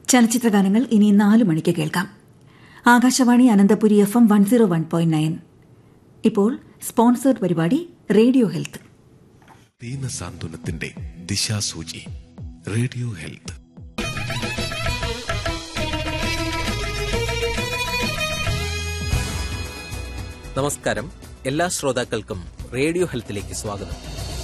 ചലച്ചിത്ര ഗാനങ്ങൾ ഇനി നാല് മണിക്ക് കേൾക്കാം Akashvani Ananthapuri F M one zero one point nine ഇപ്പോൾ സ്പോൺസേഡ് പരിപാടി റേഡിയോ ഹെൽത്ത് ദീനസാന്ത്വനത്തിന്റെ ദിശാസൂചി റേഡിയോ ഹെൽത്ത് നമസ്കാരം എല്ലാ ശ്രോതാക്കൾക്കും റേഡിയോ ഹെൽത്തിലേക്ക് സ്വാഗതം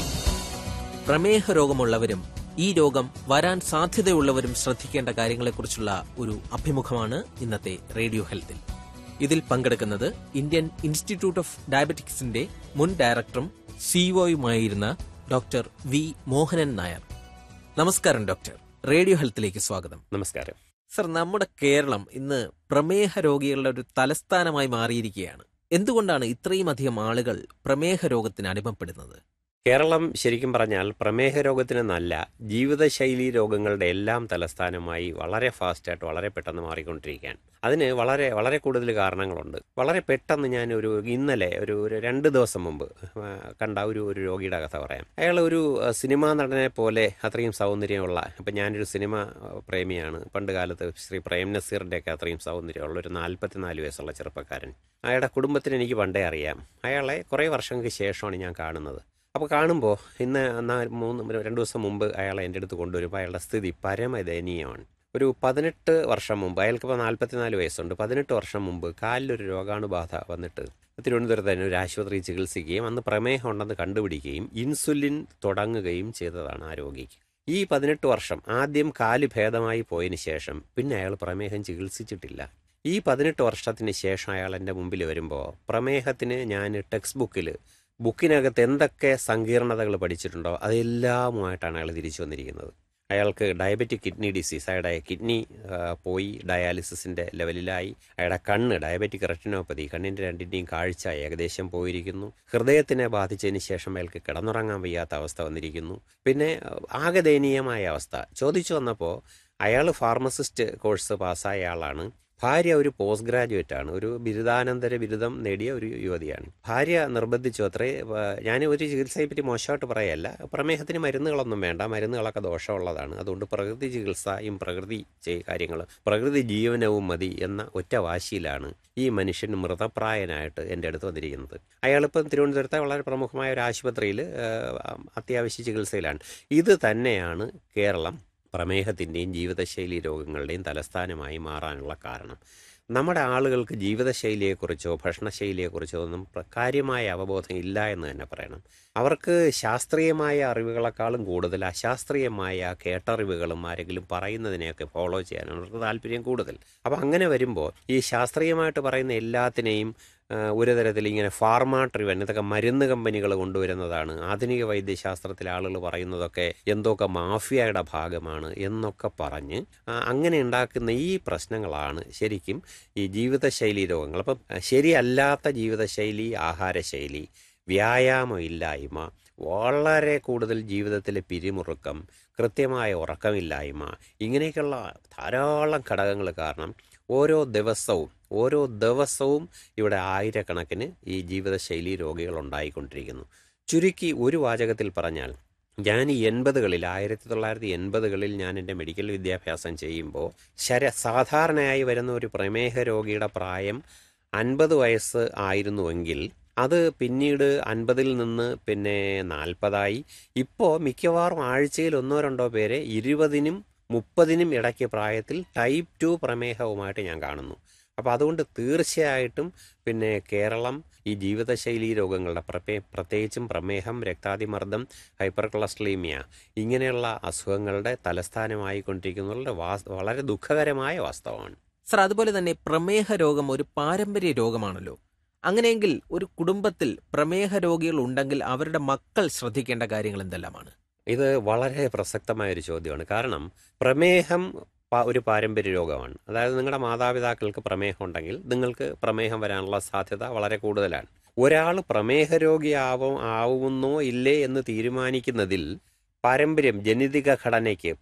പ്രമേഹ രോഗമുള്ളവരും ഈ രോഗം വരാൻ സാധ്യതയുള്ളവരും ശ്രദ്ധിക്കേണ്ട കാര്യങ്ങളെക്കുറിച്ചുള്ള ഒരു അഭിമുഖമാണ് ഇന്നത്തെ റേഡിയോ ഹെൽത്തിൽ ഇതിൽ പങ്കെടുക്കുന്നത് ഇന്ത്യൻ ഇൻസ്റ്റിറ്റ്യൂട്ട് ഓഫ് ഡയബറ്റിക്സിന്റെ മുൻ ഡയറക്ടറും സിഇഒയുമായിരുന്ന ഡോക്ടർ വി മോഹനൻ നായർ നമസ്കാരം ഡോക്ടർ റേഡിയോ ഹെൽത്തിലേക്ക് സ്വാഗതം നമസ്കാരം സർ നമ്മുടെ കേരളം ഇന്ന് പ്രമേഹ രോഗികളുടെ ഒരു തലസ്ഥാനമായി മാറിയിരിക്കുകയാണ് എന്തുകൊണ്ടാണ് ഇത്രയും അധികം ആളുകൾ പ്രമേഹ രോഗത്തിന് അടിമപ്പെടുന്നത് കേരളം ശരിക്കും പറഞ്ഞാൽ പ്രമേഹ രോഗത്തിന് നല്ല ജീവിതശൈലി രോഗങ്ങളുടെ എല്ലാം തലസ്ഥാനമായി വളരെ ഫാസ്റ്റായിട്ട് വളരെ പെട്ടെന്ന് മാറിക്കൊണ്ടിരിക്കുകയാണ് അതിന് വളരെ വളരെ കൂടുതൽ കാരണങ്ങളുണ്ട് വളരെ പെട്ടെന്ന് ഞാൻ ഒരു ഇന്നലെ ഒരു ഒരു രണ്ട് ദിവസം മുമ്പ് ആ, കണ്ട ഒരു ഒരു രോഗിയുടെ കഥ പറയാം അയാൾ ഒരു ആ, സിനിമാ നടനെ പോലെ അത്രയും സൗന്ദര്യമുള്ള ഇപ്പം ഞാനൊരു സിനിമ ആ, പ്രേമിയാണ് പണ്ട് കാലത്ത് ശ്രീ പ്രേം നസീറിൻ്റെ ഒക്കെ അത്രയും സൗന്ദര്യമുള്ള ഒരു നാൽപ്പത്തിനാല് വയസ്സുള്ള ചെറുപ്പക്കാരൻ അയാളുടെ കുടുംബത്തിന് എനിക്ക് പണ്ടേ അറിയാം അയാളെ കുറേ വർഷങ്ങൾക്ക് ശേഷമാണ് ഞാൻ കാണുന്നത് അപ്പോൾ കാണുമ്പോൾ ഇന്ന് എന്നാ മൂന്ന് രണ്ട് ദിവസം മുമ്പ് അയാളെ എൻ്റെ അടുത്ത് കൊണ്ടുവരുമ്പോൾ അയാളുടെ സ്ഥിതി പരമദയനീയമാണ് ഒരു പതിനെട്ട് വർഷം മുമ്പ് അയാൾക്കിപ്പോൾ നാൽപ്പത്തിനാല് വയസ്സുണ്ട് പതിനെട്ട് വർഷം മുമ്പ് കാലിലൊരു രോഗാണുബാധ വന്നിട്ട് തിരുവനന്തപുരത്ത് തന്നെ ഒരു ആശുപത്രി ചികിത്സിക്കുകയും അന്ന് പ്രമേഹം ഉണ്ടെന്ന് കണ്ടുപിടിക്കുകയും ഇൻസുലിൻ തുടങ്ങുകയും ചെയ്തതാണ് ആ രോഗിക്ക് ഈ പതിനെട്ട് വർഷം ആദ്യം കാല് ഭേദമായി പോയതിന് ശേഷം പിന്നെ അയാൾ പ്രമേഹം ചികിത്സിച്ചിട്ടില്ല ഈ പതിനെട്ട് വർഷത്തിന് ശേഷം അയാൾ എൻ്റെ മുമ്പിൽ വരുമ്പോൾ പ്രമേഹത്തിന് ഞാൻ ടെക്സ്റ്റ് ബുക്കിൽ ബുക്കിനകത്ത് എന്തൊക്കെ സങ്കീർണതകൾ പഠിച്ചിട്ടുണ്ടോ അതെല്ലാമുമായിട്ടാണ് അയാൾ തിരിച്ചു വന്നിരിക്കുന്നത് അയാൾക്ക് ഡയബറ്റിക് കിഡ്നി ഡിസീസ് അയാളുടെ കിഡ്നി ആ, പോയി ഡയാലിസിസിൻ്റെ ലെവലിലായി അയാളുടെ കണ്ണ് ഡയബറ്റിക് റെറ്റിനോപ്പതി കണ്ണിൻ്റെ രണ്ടിൻ്റെയും കാഴ്ച ഏകദേശം പോയിരിക്കുന്നു ഹൃദയത്തിനെ ബാധിച്ചതിന് ശേഷം അയാൾക്ക് കിടന്നുറങ്ങാൻ വയ്യാത്ത അവസ്ഥ വന്നിരിക്കുന്നു പിന്നെ ആ, ആകെ ദയനീയമായ അവസ്ഥ ചോദിച്ചു വന്നപ്പോൾ അയാൾ ഫാർമസിസ്റ്റ് കോഴ്സ് പാസ്സായ ആളാണ് ഭാര്യ ഒരു പോസ്റ്റ് ഗ്രാജുവേറ്റ് ആണ് ഒരു ബിരുദാനന്തര ബിരുദം നേടിയ ഒരു യുവതിയാണ് ഭാര്യ നിർബന്ധിച്ചു അത്രേ വ- ഞാൻ ഒരു ചികിത്സയെ പറ്റി മോശമായിട്ട് പറയല്ല പ്രമേഹത്തിന് മരുന്നുകളൊന്നും വേണ്ട മരുന്നുകളൊക്കെ ദോഷമുള്ളതാണ് അതുകൊണ്ട് പ്രകൃതി ചികിത്സയും പ്രകൃതി ചെയ്- കാര്യങ്ങൾ പ്രകൃതി ജീവനവും മതി എന്ന ഒറ്റ വാശിയിലാണ് ഈ മനുഷ്യൻ മൃതപ്രായനായിട്ട് എൻ്റെ അടുത്ത് വന്നിരിക്കുന്നത് അയാളിപ്പം തിരുവനന്തപുരത്തെ വളരെ പ്രമുഖമായ ഒരു ആശുപത്രിയിൽ അത്യാവശ്യ ചികിത്സയിലാണ് ഇത് തന്നെയാണ് കേരളം പ്രമേഹത്തിൻ്റെയും ജീവിതശൈലി രോഗങ്ങളുടെയും തലസ്ഥാനമായി മാറാനുള്ള കാരണം നമ്മുടെ ആളുകൾക്ക് ജീവിതശൈലിയെക്കുറിച്ചോ ഭക്ഷണശൈലിയെക്കുറിച്ചോ ഒന്നും പ്ര- കാര്യമായ അവബോധം ഇല്ല എന്ന് തന്നെ പറയണം അവർക്ക് ശാസ്ത്രീയമായ അറിവുകളെക്കാളും കൂടുതൽ അശാസ്ത്രീയമായ കേട്ടറിവുകളും ആരെങ്കിലും പറയുന്നതിനെയൊക്കെ ഫോളോ ചെയ്യാനാണ് അവർക്ക് താല്പര്യം കൂടുതൽ അപ്പോൾ അങ്ങനെ വരുമ്പോൾ ഈ ശാസ്ത്രീയമായിട്ട് പറയുന്ന എല്ലാത്തിനെയും ആ, ഒരു തരത്തിൽ ഇങ്ങനെ ഫാർമ ട്രിവൻ ഇതൊക്കെ മരുന്ന് കമ്പനികൾ കൊണ്ടുവരുന്നതാണ് ആധുനിക വൈദ്യശാസ്ത്രത്തിലെ ആളുകൾ പറയുന്നതൊക്കെ എന്തൊക്കെ മാഫിയയുടെ ഭാഗമാണ് എന്നൊക്കെ പറഞ്ഞ് ആ, അങ്ങനെ ഉണ്ടാക്കുന്ന ഈ പ്രശ്നങ്ങളാണ് ശരിക്കും ഈ ജീവിതശൈലി രോഗങ്ങൾ അപ്പം ആ, ശരിയല്ലാത്ത ജീവിതശൈലി ആഹാരശൈലി വ്യായാമമില്ലായ്മ വളരെ കൂടുതൽ ജീവിതത്തിലെ പിരിമുറുക്കം കൃത്യമായ ഉറക്കമില്ലായ്മ ഇങ്ങനെയൊക്കെയുള്ള ധാരാളം ഘടകങ്ങൾ കാരണം ഓരോ ദിവസവും ഓരോ ദിവസവും ഇവിടെ ആയിരക്കണക്കിന് ഈ ജീവിതശൈലി രോഗികൾ ഉണ്ടായിക്കൊണ്ടിരിക്കുന്നു ചുരുക്കി ഒരു വാചകത്തിൽ പറഞ്ഞാൽ ഞാൻ ഈ എൺപതുകളിൽ ആയിരത്തി തൊള്ളായിരത്തി എൺപതുകളിൽ ഞാൻ എൻ്റെ മെഡിക്കൽ വിദ്യാഭ്യാസം ചെയ്യുമ്പോൾ ശര സാധാരണയായി വരുന്ന ഒരു പ്രമേഹ രോഗിയുടെ പ്രായം അൻപത് വയസ്സ് ആയിരുന്നുവെങ്കിൽ അത് പിന്നീട് അൻപതിൽ നിന്ന് പിന്നെ നാൽപ്പതായി ഇപ്പോൾ മിക്കവാറും ആഴ്ചയിൽ ഒന്നോ രണ്ടോ പേരെ ഇരുപതിനും മുപ്പതിനും ഇടയ്ക്ക് പ്രായത്തിൽ ടൈപ്പ് ടു പ്രമേഹവുമായിട്ട് ഞാൻ കാണുന്നു അപ്പോൾ അതുകൊണ്ട് തീർച്ചയായിട്ടും പിന്നെ കേരളം ഈ ജീവിതശൈലി രോഗങ്ങളുടെ പ്രമേ പ്രത്യേകിച്ചും പ്രമേഹം രക്താതിമർദ്ദം ഹൈപ്പർ കൊളസ്ട്രീമിയ ഇങ്ങനെയുള്ള അസുഖങ്ങളുടെ തലസ്ഥാനമായി കൊണ്ടിരിക്കുന്നതിലുള്ള വാസ് വളരെ ദുഃഖകരമായ വാസ്തവമാണ് സർ അതുപോലെ തന്നെ പ്രമേഹ രോഗം ഒരു പാരമ്പര്യ രോഗമാണല്ലോ അങ്ങനെയെങ്കിൽ ഒരു കുടുംബത്തിൽ പ്രമേഹ രോഗികൾ ഉണ്ടെങ്കിൽ അവരുടെ മക്കൾ ശ്രദ്ധിക്കേണ്ട കാര്യങ്ങൾ എന്തെല്ലാമാണ് ഇത് വളരെ പ്രസക്തമായ ഒരു ചോദ്യമാണ് കാരണം പ്രമേഹം പ- ഒരു പാരമ്പര്യ രോഗമാണ് അതായത് നിങ്ങളുടെ മാതാപിതാക്കൾക്ക് പ്രമേഹം ഉണ്ടെങ്കിൽ നിങ്ങൾക്ക് പ്രമേഹം വരാനുള്ള സാധ്യത വളരെ കൂടുതലാണ് ഒരാൾ പ്രമേഹ രോഗിയാവും ആവുന്നോ ഇല്ലേ എന്ന് തീരുമാനിക്കുന്നതിൽ പാരമ്പര്യം ജനിതക ഘടനയ്ക്ക്